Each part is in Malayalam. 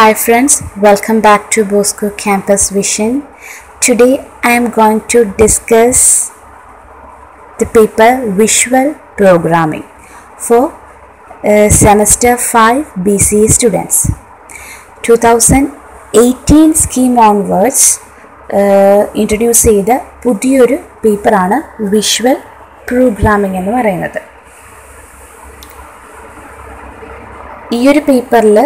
Hi friends, welcome back to Bosco Campus Vision. Today I am going to discuss the paper Visual Programming for uh, semester 5 BCA students. 2018 scheme onwards introduce ചെയ്ത പുതിയൊരു പേപ്പറാണ് വിഷ്വൽ പ്രോഗ്രാമിംഗ് എന്ന് പറയുന്നത് ഈ ഒരു പേപ്പറിൽ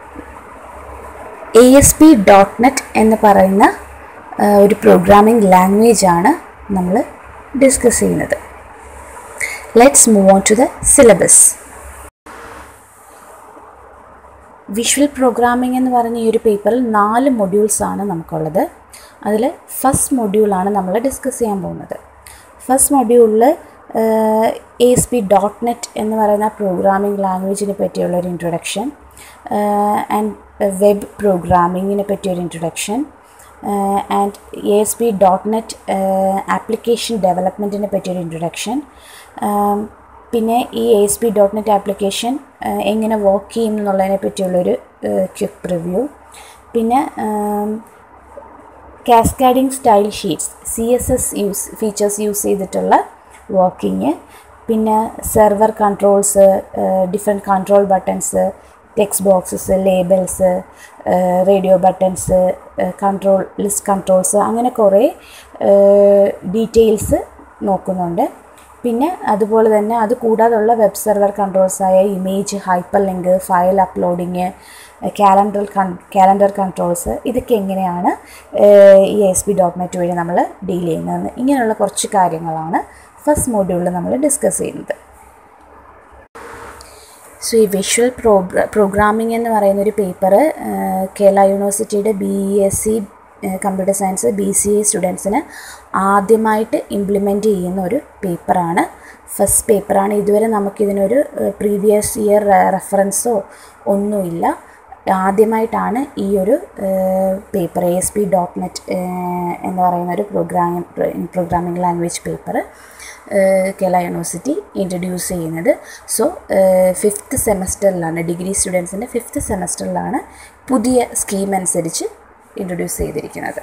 A S P dot net എന്ന് പറയുന്ന ആ, ഒരു പ്രോഗ്രാമിംഗ് ലാംഗ്വേജ് ആണ് നമ്മൾ ഡിസ്കസ് ചെയ്യുന്നത് let's move on to the syllabus visual programming എന്ന് പറയുന്ന ഈ ഒരു പേപ്പറിൽ നാല് മൊഡ്യൂൾസ് ആണ് നമുക്കുള്ളത് അതിൽ ഫസ്റ്റ് മൊഡ്യൂളാണ് നമ്മൾ ഡിസ്കസ് ചെയ്യാൻ പോകുന്നത് ഫസ്റ്റ് മൊഡ്യൂളിൽ A S P dot net എന്ന് പറയുന്ന പ്രോഗ്രാമിംഗ് ലാംഗ്വേജിനെ പറ്റിയുള്ള ഒരു ഇൻട്രൊഡക്ഷൻ ആൻഡ് വെബ് പ്രോഗ്രാമിങ്ങിനെ പറ്റിയൊരു introduction and A S P dot net application ഡെവലപ്മെൻറ്റിനെ പറ്റിയൊരു ഇൻട്രൊഡക്ഷൻ പിന്നെ ഈ A S P dot net application എങ്ങനെ വർക്ക് ചെയ്യും എന്നുള്ളതിനെ പറ്റിയുള്ളൊരു ക്വിക്ക് റിവ്യൂ പിന്നെ cascading style sheets C S S use features use ചെയ്തിട്ടുള്ള വർക്കിംഗ് പിന്നെ server controls different control buttons text boxes labels radio buttons control list controls അങ്ങനെ കുറേ ഡീറ്റെയിൽസ് നോക്കുന്നുണ്ട് പിന്നെ അതുപോലെ തന്നെ അത് കൂടാതുള്ള വെബ് സെർവർ കൺട്രോൾസായ image hyper link file uploading calendar കൺ കാലണ്ടർ കൺട്രോൾസ് ഇതൊക്കെ എങ്ങനെയാണ് ഏഹ്, ഈ എസ് പി ഡോട്ട് നെറ്റ് വഴി നമ്മൾ ഡീൽ ചെയ്യുന്നതെന്ന് ഇങ്ങനെയുള്ള കുറച്ച് കാര്യങ്ങളാണ് ഫസ്റ്റ് മോഡ്യൂളിൽ നമ്മൾ ഡിസ്കസ് ചെയ്യുന്നത് സോ ഈ വിഷ്വൽ പ്രോഗ്ര പ്രോഗ്രാമിംഗ് എന്ന് പറയുന്ന ഒരു പേപ്പർ കേരള യൂണിവേഴ്സിറ്റിയുടെ B S C computer science B C A സ്റ്റുഡൻസിന് ആദ്യമായിട്ട് ഇംപ്ലിമെൻ്റ് ചെയ്യുന്ന ഒരു പേപ്പറാണ് ഫസ്റ്റ് പേപ്പറാണ് ഇതുവരെ നമുക്കിതിനൊരു പ്രീവിയസ് ഇയർ റെഫറൻസോ ഒന്നുമില്ല ആദ്യമായിട്ടാണ് ഈ ഒരു paper A S P dot net എന്ന് പറയുന്ന ഒരു programming programming language paper Kerala university introduce ചെയ്യുന്നത് സോ ഫിഫ്ത്ത് സെമസ്റ്ററിലാണ് ഡിഗ്രി സ്റ്റുഡൻസിൻ്റെ ഫിഫ്ത്ത് സെമസ്റ്ററിലാണ് പുതിയ സ്കീം അനുസരിച്ച് ഇൻട്രൊഡ്യൂസ് ചെയ്തിരിക്കുന്നത്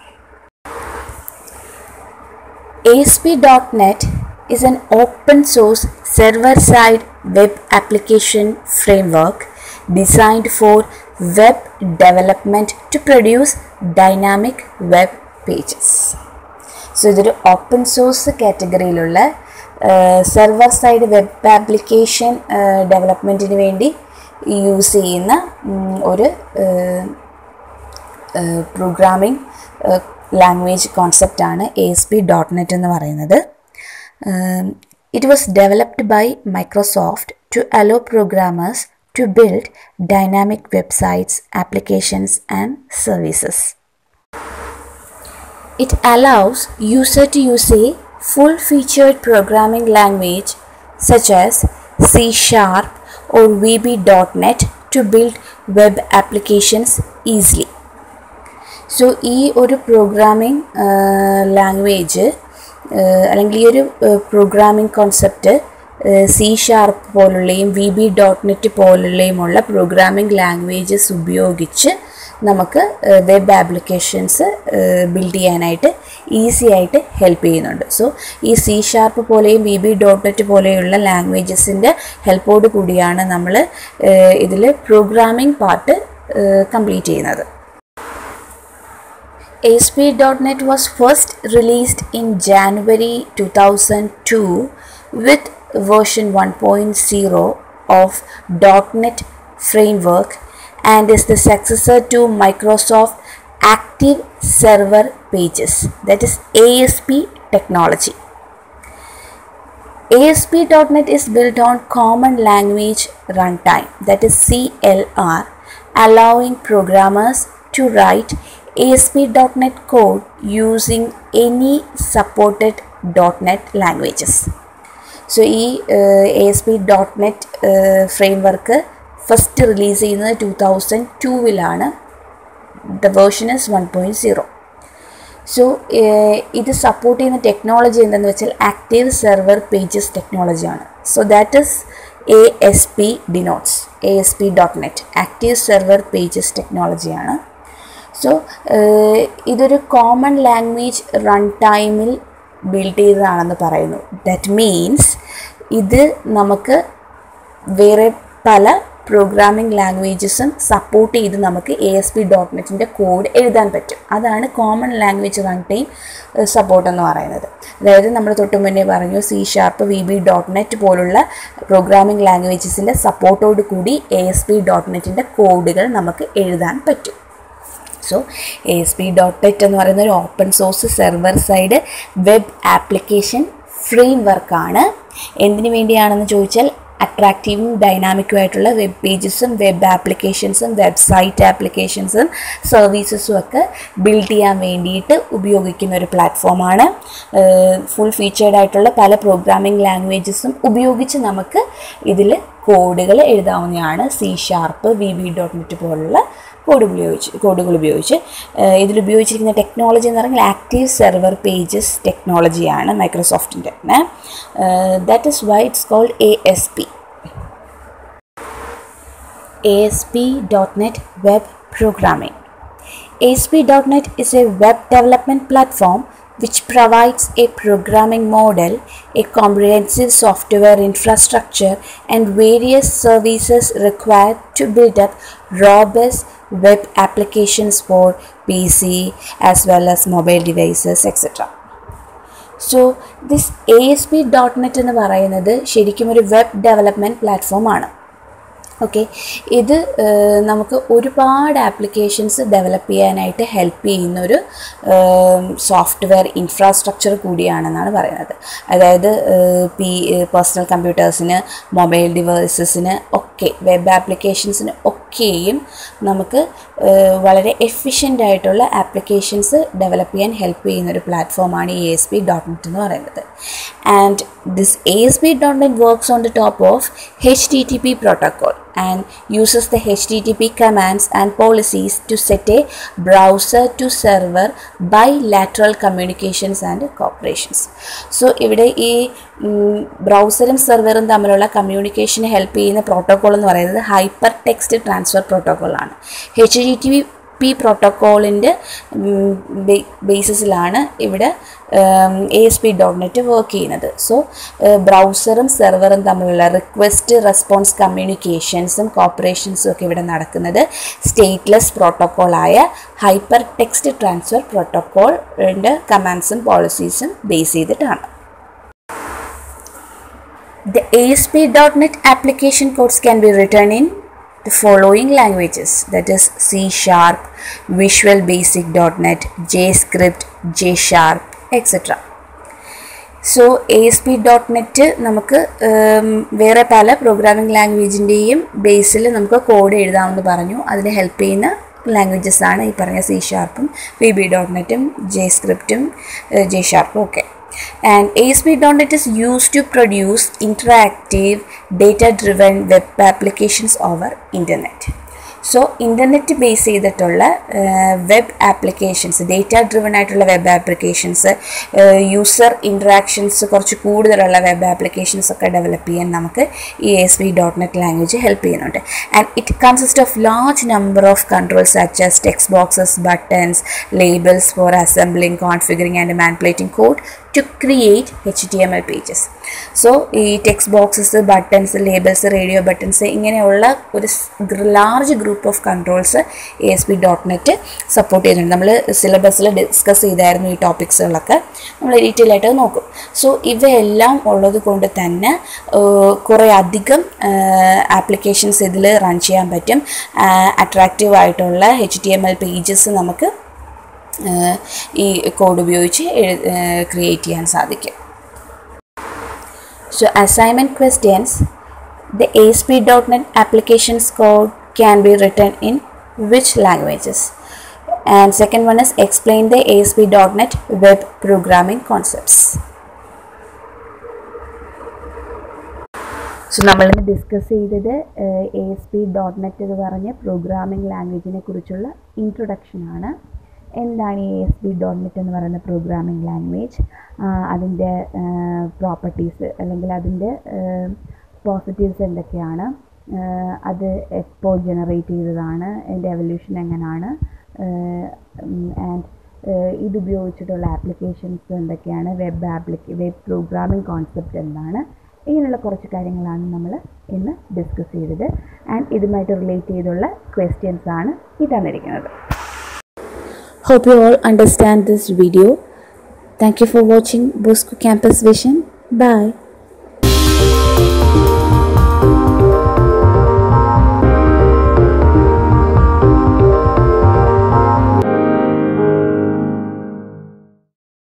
ASP.NET is an open source server side web application framework designed for web development to produce dynamic web pages. So ഇതൊരു ഓപ്പൺ സോഴ്സ് കാറ്റഗറിയിലുള്ള സെർവർ സൈഡ് വെബ് ആപ്ലിക്കേഷൻ ഡെവലപ്മെൻറ്റിന് വേണ്ടി യൂസ് ചെയ്യുന്ന ഉം, ഒരു പ്രോഗ്രാമിംഗ് ലാംഗ്വേജ് കോൺസെപ്റ്റാണ് A S P dot net എന്ന് പറയുന്നത് it was developed by Microsoft to allow programmers to build dynamic websites applications and services It allows user to use a full-featured programming language such as C Sharp or VB.NET to build web applications easily. So ഈ ഒരു പ്രോഗ്രാമിംഗ് ലാംഗ്വേജ് അല്ലെങ്കിൽ ഈ ഒരു പ്രോഗ്രാമിംഗ് കോൺസെപ്റ്റ് സി ഷാർപ്പ് പോലുള്ളയും വി ബി ഡോട്ട് നെറ്റ് പോലുള്ളയുമുള്ള പ്രോഗ്രാമിംഗ് ലാംഗ്വേജസ് ഉപയോഗിച്ച് നമുക്ക് വെബ് ആപ്ലിക്കേഷൻസ് ബിൽഡ് ചെയ്യാനായിട്ട് ഈസി ആയിട്ട് ഹെൽപ്പ് ചെയ്യുന്നുണ്ട് സോ ഈ സി ഷാർപ്പ് പോലെയും വി ബി ഡോട്ട് നെറ്റ് പോലെയുള്ള ലാംഗ്വേജസിൻ്റെ ഹെൽപ്പോട് കൂടിയാണ് നമ്മൾ ഇതിൽ പ്രോഗ്രാമിംഗ് പാർട്ട് കംപ്ലീറ്റ് ചെയ്യുന്നത് ASP.NET was first released in January 2002 with version 1.0 of .NET framework and is the successor to Microsoft Active Server Pages that is ASP technology. ASP.NET is built on Common Language Runtime, that is CLR, allowing programmers to write ASP.NET code using any supported .NET languages. So ഈ A S P dot net framework first release ചെയ്യുന്നത് ടു തൗസൻഡ് ടൂവിലാണ് the version is one point zero so ഇത് സപ്പോർട്ട് ചെയ്യുന്ന ടെക്നോളജി എന്തെന്ന് വെച്ചാൽ ആക്റ്റീവ് സെർവർ പേജസ് ടെക്നോളജിയാണ് so that is A S P denotes A S P dot net active server pages ടെക്നോളജിയാണ് സോ ഇതൊരു കോമൺ ലാംഗ്വേജ് റൺ ടൈമിൽ ബിൽഡ് ചെയ്തതാണെന്ന് പറയുന്നു ദാറ്റ് മീൻസ് ഇത് നമുക്ക് വേറെ പല പ്രോഗ്രാമിംഗ് ലാംഗ്വേജസും സപ്പോർട്ട് ചെയ്ത് നമുക്ക് എ എസ് പി ഡോട്ട് നെറ്റിൻ്റെ കോഡ് എഴുതാൻ പറ്റും അതാണ് common language run time support എന്ന് പറയുന്നത് അതായത് നമ്മൾ തൊട്ട് മുന്നേ പറഞ്ഞു C sharp V B dot net പോലുള്ള പ്രോഗ്രാമിംഗ് ലാംഗ്വേജസിൻ്റെ സപ്പോർട്ടോട് കൂടി എ എസ് പി ഡോട്ട് നെറ്റിൻ്റെ കോഡുകൾ നമുക്ക് എഴുതാൻ പറ്റും so A S P dot net എന്ന് പറയുന്ന ഒരു open source server side web application ഫ്രെയിം വർക്കാണ് എന്തിനു വേണ്ടിയാണെന്ന് ചോദിച്ചാൽ അട്രാക്റ്റീവും ഡൈനാമിക്കും ആയിട്ടുള്ള വെബ് പേജസും വെബ് ആപ്ലിക്കേഷൻസും വെബ്സൈറ്റ് ആപ്ലിക്കേഷൻസും സർവീസസും ഒക്കെ ബിൽഡ് ചെയ്യാൻ വേണ്ടിയിട്ട് ഉപയോഗിക്കുന്ന ഒരു പ്ലാറ്റ്ഫോമാണ് ഫുൾ ഫീച്ചേർഡ് ആയിട്ടുള്ള പല പ്രോഗ്രാമിംഗ് ലാംഗ്വേജസും ഉപയോഗിച്ച് നമുക്ക് ഇതിൽ കോഡുകൾ എഴുതാവുന്നതാണ് C sharp V B dot net പോലുള്ള കോഡുകൾ ഉപയോഗിച്ച് കോഡുകൾ ഉപയോഗിച്ച് ഇതിൽ ഉപയോഗിച്ചിരിക്കുന്ന ടെക്നോളജി എന്ന് പറഞ്ഞാൽ ആക്റ്റീവ് സെർവർ പേജസ് ടെക്നോളജിയാണ് മൈക്രോസോഫ്റ്റിൻ്റെ that is why it's called A S P ASP.NET Web Programming. ASP.NET is a web development platform which provides a programming model, a comprehensive software infrastructure, and various services required to build up robust web applications for PC as well as mobile devices, etc. So this A S P dot net എന്ന് പറയുന്നത് ശരിക്കും ഒരു വെബ് ഡെവലപ്മെൻറ്റ് പ്ലാറ്റ്ഫോമാണ് ഓക്കെ ഇത് നമുക്ക് ഒരുപാട് ആപ്ലിക്കേഷൻസ് ഡെവലപ്പ് ചെയ്യാനായിട്ട് ഹെൽപ്പ് ചെയ്യുന്ന ഒരു സോഫ്റ്റ്വെയർ ഇൻഫ്രാസ്ട്രക്ചർ കൂടിയാണെന്നാണ് പറയുന്നത് അതായത് പി പേഴ്സണൽ കമ്പ്യൂട്ടേഴ്സിന് മൊബൈൽ ഡിവൈസസിന് ഒക്കെ വെബ് ആപ്ലിക്കേഷൻസിന് ഒക്കെയും നമുക്ക് വളരെ എഫിഷ്യൻ്റ് ആയിട്ടുള്ള ആപ്ലിക്കേഷൻസ് ഡെവലപ്പ് ചെയ്യാൻ ഹെൽപ്പ് ചെയ്യുന്ന ഒരു പ്ലാറ്റ്ഫോമാണ് ഈ എസ് പി ഡോട്ട് നെറ്റ് എന്ന് പറയുന്നത് and this A S P dot net works on the top of H T T P protocol and uses the HTTP commands and policies to set a browser to server bilateral communications and cooperations. സോ ഇവിടെ ഈ ബ്രൗസറും സെർവറും തമ്മിലുള്ള കമ്മ്യൂണിക്കേഷന് ഹെൽപ്പ് ചെയ്യുന്ന പ്രോട്ടോകോൾ എന്ന് പറയുന്നത് ഹൈപ്പർ ടെക്സ്റ്റ് ട്രാൻസ്ഫർ പ്രോട്ടോകോളാണ് എച്ച് ഡി ടി പി പ്രോട്ടോക്കോളിൻ്റെ ബേസിസിലാണ് ഇവിടെ A S P dot net work ചെയ്യുന്നത് സോ ബ്രൗസറും സെർവറും തമ്മിലുള്ള റിക്വസ്റ്റ് റെസ്പോൺസ് കമ്മ്യൂണിക്കേഷൻസും കോപ്പറേഷൻസും ഒക്കെ ഇവിടെ നടക്കുന്നത് സ്റ്റേറ്റ്ലെസ് പ്രോട്ടോക്കോളായ ഹൈപ്പർ ടെക്സ്റ്റ് ട്രാൻസ്ഫർ പ്രോട്ടോക്കോളിൻ്റെ കമാൻഡ്സും പോളിസീസും ബേസ് ചെയ്തിട്ടാണ് The ASP.NET application codes can be written in the following languages that is C Sharp, Visual Basic.NET, JScript, J Sharp, etc. So A S P dot net നമുക്ക് വേറെ പല പ്രോഗ്രാമിംഗ് ലാംഗ്വേജിൻ്റെയും ബേസിൽ നമുക്ക് കോഡ് എഴുതാമെന്ന് പറഞ്ഞു അതിന് ഹെൽപ്പ് ചെയ്യുന്ന ലാംഗ്വേജസ് ആണ് ഈ പറഞ്ഞ സി ഷാർപ്പും വി ബി ഡോട്ട് നെറ്റും ജെ സ്ക്രിപ്റ്റും ജെ ഷാർപ്പും ഒക്കെ and ASP.NET is used to produce interactive data-driven web applications over internet. So internet base ചെയ്തിട്ടുള്ള വെബ് ആപ്ലിക്കേഷൻസ് ഡേറ്റ ഡ്രിവൺ ആയിട്ടുള്ള വെബ് ആപ്ലിക്കേഷൻസ് യൂസർ ഇൻട്രാക്ഷൻസ് കുറച്ച് കൂടുതലുള്ള വെബ് ആപ്ലിക്കേഷൻസ് ഒക്കെ ഡെവലപ്പ് ചെയ്യാൻ നമുക്ക് ഈ S P dot net language help ചെയ്യുന്നുണ്ട് and it consist of large number of controls such as text boxes buttons labels for assembling configuring and manipulating code to create H T M L pages so ഈ text boxes buttons labels radio buttons ഇങ്ങനെയുള്ള ഒരു large group of controls A S P dot net support ചെയ്യുന്നുണ്ട് നമ്മൾ സിലബസിൽ ഡിസ്കസ് ചെയ്തായിരുന്നു ഈ ടോപ്പിക്സുകളൊക്കെ നമ്മൾ ഡീറ്റെയിൽ ആയിട്ട് നോക്കും സോ ഇവയെല്ലാം ഉള്ളത് കൊണ്ട് തന്നെ കുറേ അധികം ആപ്ലിക്കേഷൻസ് ഇതിൽ റൺ ചെയ്യാൻ പറ്റും അട്രാക്റ്റീവ് ആയിട്ടുള്ള H T M L pages നമുക്ക് ഈ കോഡ് ഉപയോഗിച്ച് ക്രിയേറ്റ് ചെയ്യാൻ സാധിക്കും so assignment questions the ASP.NET applications code can be written in which languages? And second one is explain the ASP.NET web programming concepts. So നമ്മളിന്ന് ഡിസ്കസ് ചെയ്തത് A S P dot net എന്ന് പറഞ്ഞ പ്രോഗ്രാമിംഗ് ലാംഗ്വേജിനെ കുറിച്ചുള്ള ഇൻട്രൊഡക്ഷനാണ് എന്താണ് ഈ എസ് പി ഡോട്ട് നെറ്റ് എന്ന് പറയുന്ന പ്രോഗ്രാമിംഗ് ലാംഗ്വേജ് അതിൻ്റെ പ്രോപ്പർട്ടീസ് അല്ലെങ്കിൽ അതിൻ്റെ പോസിറ്റീവ്സ് എന്തൊക്കെയാണ് അത് എപ്പോൾ ജനറേറ്റ് ചെയ്തതാണ് അതിൻ്റെ എവല്യൂഷൻ എങ്ങനെയാണ് ആൻഡ് ഇത് ഉപയോഗിച്ചിട്ടുള്ള ആപ്ലിക്കേഷൻസ് എന്തൊക്കെയാണ് വെബ് ആപ്ലിക്ക വെബ് പ്രോഗ്രാമിംഗ് കോൺസെപ്റ്റ് എന്താണ് ഇങ്ങനെയുള്ള കുറച്ച് കാര്യങ്ങളാണ് നമ്മൾ ഇന്ന് ഡിസ്കസ് ചെയ്തത് ആൻഡ് ഇതുമായിട്ട് റിലേറ്റ് ചെയ്തുള്ള ക്വസ്റ്റ്യൻസ് ആണ് ഈ തന്നിരിക്കുന്നത് Hope you all understand this video. Thank you for watching Bosco Campus Vision. Bye.